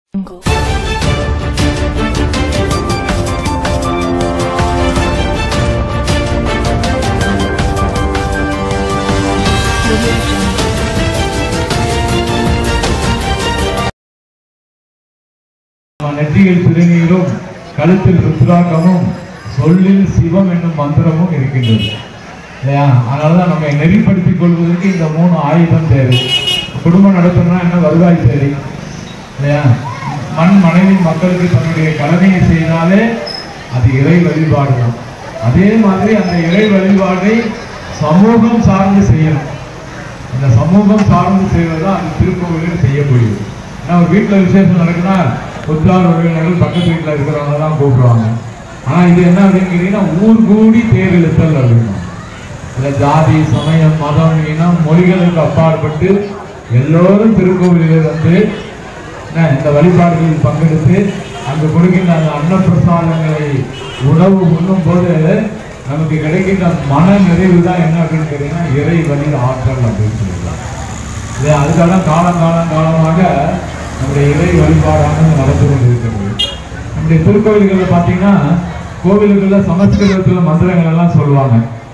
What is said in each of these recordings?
jungle. Audio jungle. நெற்றியில் திருநீரும் கழுத்தில் ருத்ராக்கமும் சொல்லில் சிவம் என்னும் மந்திரமும் இருக்கின்றது இல்லையா அதனாலதான் நம்ம நெறிப்படுத்திக் கொள்வதற்கு இந்த மூணு ஆயுதம் தேவை குடும்பம் நடத்தணும்னா என்ன வருவாய் தேவை இல்லையா மண் மனைவி மக்களுக்கு தன்னுடைய கடமையை செய்தாலே அது இறை வழிபாடு தான் அதே மாதிரி அந்த இறை வழிபாடை சமூகம் சார்ந்து செய்யணும் அந்த சமூகம் சார்ந்து செய்வதுதான் அந்த திருக்கோவிலில் செய்ய முடியும் ஏன்னா ஒரு வீட்டில் விசேஷம் நடக்குன்னா உற்றார் உறவினர்கள் பக்கத்து வீட்டில் இருக்கிறவங்க தான் கூப்பிடுவாங்க ஆனா இது என்ன அப்படின்னு கேட்டீங்கன்னா ஊர் கூடி தேர் இழுத்தல் அப்படின்னா இல்ல ஜாதி சமயம் மதம் இனம் மொழிகளுக்கு அப்பாற்பட்டு எல்லோரும் திருக்கோவிலில் வந்து என்ன, இந்த வழிபாடுகளில் பங்கெடுத்து அங்கு கொடுக்கின்ற அந்த அன்னப்பிரசாதங்களை உணவு உண்ணும் போது நமக்கு கிடைக்கின்ற மன நிறைவு தான் என்ன அப்படின்னு கேட்டீங்கன்னா இறை வழி ஆற்றல் அப்படின்னு சொல்லலாம் இது அதுக்காக காலம் காலம் காலமாக நம்முடைய இறை வழிபாடானது நடந்து கொண்டிருக்கிறது நம்முடைய திருக்கோவில்களில் பார்த்தீங்கன்னா கோவில்களில் சமஸ்கிருதத்தில் மந்திரங்கள் எல்லாம் சொல்லுவாங்க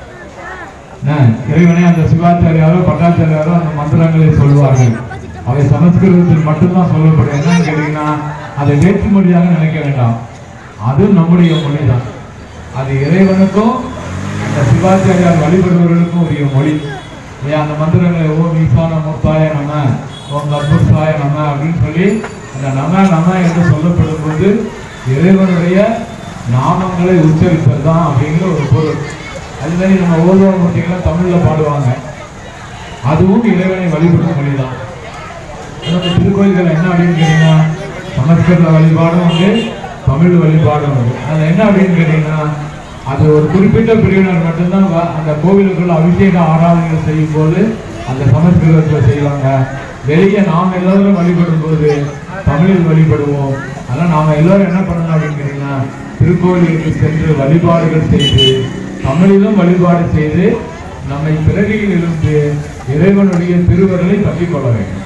என்ன, இறைவனே அந்த சிவாச்சாரியாரோ பட்டாச்சாரியாரோ அந்த மந்திரங்களை சொல்வார்கள் அவை சமஸ்கிருதத்தில் மட்டும்தான் சொல்லப்படும் என்னன்னு கேட்டீங்கன்னா அதை வேற்று மொழியாக நினைக்க வேண்டாம் அது நம்முடைய மொழிதான் அது இறைவனுக்கும் அந்த சிவாச்சாரியார் வழிபடுபவர்களுக்கும் உரிய மொழி இல்லையா அந்த மந்திரங்களை ஓம் ஈசான மூர்த்தாய நம ஓம் கர்ப்பசாய நம அப்படின்னு சொல்லி அந்த நம நம என்று சொல்லப்படும் போது இறைவனுடைய நாமங்களை உச்சரிப்பது தான் அப்படிங்கிற ஒரு பொருள் அது மாதிரி நம்ம ஓதுவா மூர்த்திகள்லாம் தமிழ்ல பாடுவாங்க அதுவும் இறைவனை வழிபடும் மொழிதான் நம்ம திருக்கோயில்கள் என்ன அப்படின்னு கேட்டீங்கன்னா சமஸ்கிருத வழிபாடும் உண்டு தமிழ் வழிபாடும் உண்டு அது என்ன அப்படின்னு கேட்டீங்கன்னா அது ஒரு குறிப்பிட்ட பிரிவினர் மட்டும்தான் வ- அந்த கோவிலுக்குள்ள அபிஷேக ஆராதனைகள் செய்யும் போது அந்த சமஸ்கிருதத்தில் செய்வாங்க வெளியே நாம் எல்லாரும் வழிபடும் போது தமிழில் வழிபடுவோம் அதனால் நாம் எல்லாரும் என்ன பண்ணணும் அப்படின்னு கேட்டீங்கன்னா திருக்கோயிலுக்கு சென்று வழிபாடுகள் செய்து தமிழிலும் வழிபாடு செய்து நம்மை பிறவியில் இருந்து இறைவனுடைய திருவருளை தப்பிக் கொள்ள வேண்டும்